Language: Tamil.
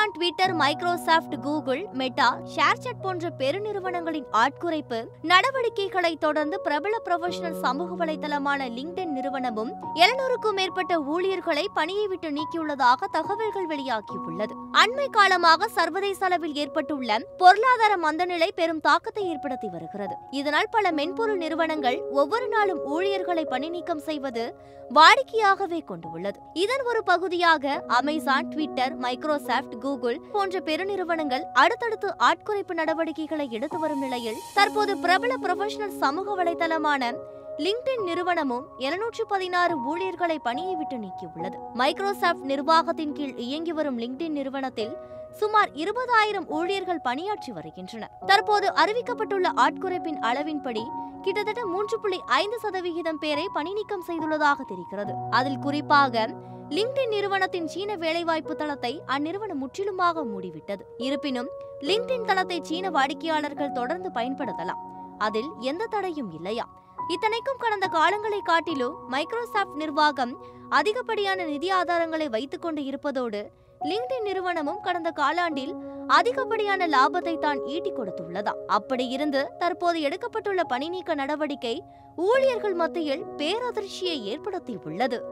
Amazon Twitter Microsoft Google Meta ShareChat போன்ற பெருநிறுவனங்களின் ஆட்குறைப்பு நடவடிக்கைகளை தொடர்ந்து பிரபல ப்ரொஃபஷனல் சமூக வலைதளமான லிங்க்டின் நிறுவனமும் எழுநூறுக்கும் மேற்பட்ட ஊழியர்களை பணியை விட்டு நீக்கியுள்ளதாக தகவல்கள் வெளியாகியுள்ளது அண்மை காலமாக சர்வதேச அளவில் ஏற்பட்டுள்ள பொருளாதார மந்தநிலை பெரும் தாக்கத்தை ஏற்படுத்தி வருகிறது இதனால் பல மென்பொருள் நிறுவனங்கள் ஒவ்வொரு நாளும் ஊழியர்களை பணி நீக்கம் செய்வது வாடிக்கையாகவே கொண்டுள்ளது இதன் ஒரு பகுதியாக அமேசான் ட்விட்டர் மைக்ரோசாஃப்ட் கூகுள் போன்ற பெருநிறுவனங்கள் அடுத்தடுத்து ஆட்குறைப்பு நடவடிக்கைகளை எடுத்து வரும் நிலையில் தற்போது பிரபல ப்ரொஃபஷனல் சமூக வலைதளமான லிங்க்டின் நிறுவனமும் இருநூற்று பதினாறு ஊழியர்களை பணியை விட்டு நீக்கியுள்ளது மைக்ரோசாஃப்ட் நிர்வாகத்தின் கீழ் இயங்கி வரும் லிங்க்டின் நிறுவனத்தில் சுமார் இருபதாயிரம் ஊழியர்கள் பணியாற்றி வருகின்றனர் தற்போது அறிவிக்கப்பட்டுள்ள ஆட்குறைப்பின் அளவின்படி கிட்டத்தட்ட மூன்று புள்ளி ஐந்து சதவிகிதம் பேரை பணி நீக்கம் செய்துள்ளதாக தெரிகிறது அதில் குறிப்பாக லிங்க்டின் நிறுவனத்தின் சீன வேலைவாய்ப்பு தளத்தை அந்நிறுவனம் முற்றிலுமாக மூடிவிட்டது இருப்பினும் லிங்க்டின் தளத்தை சீன வாடிக்கையாளர்கள் தொடர்ந்து பயன்படுத்தலாம் அதில் எந்த தடையும் இல்லையா இத்தனைக்கும் கடந்த காலங்களை காட்டிலும் மைக்ரோசாஃப்ட் நிர்வாகம் அதிகப்படியான நிதி ஆதாரங்களை வைத்துக் கொண்டு இருப்பதோடு லிங்க்டின் நிறுவனமும் கடந்த காலாண்டில் அதிகப்படியான லாபத்தை தான் ஈட்டிக் கொடுத்துள்ளதா அப்படி இருந்து தற்போது எடுக்கப்பட்டுள்ள பணி நீக்க நடவடிக்கை ஊழியர்கள் மத்தியில் பேரதிர்ச்சியை ஏற்படுத்தியுள்ளது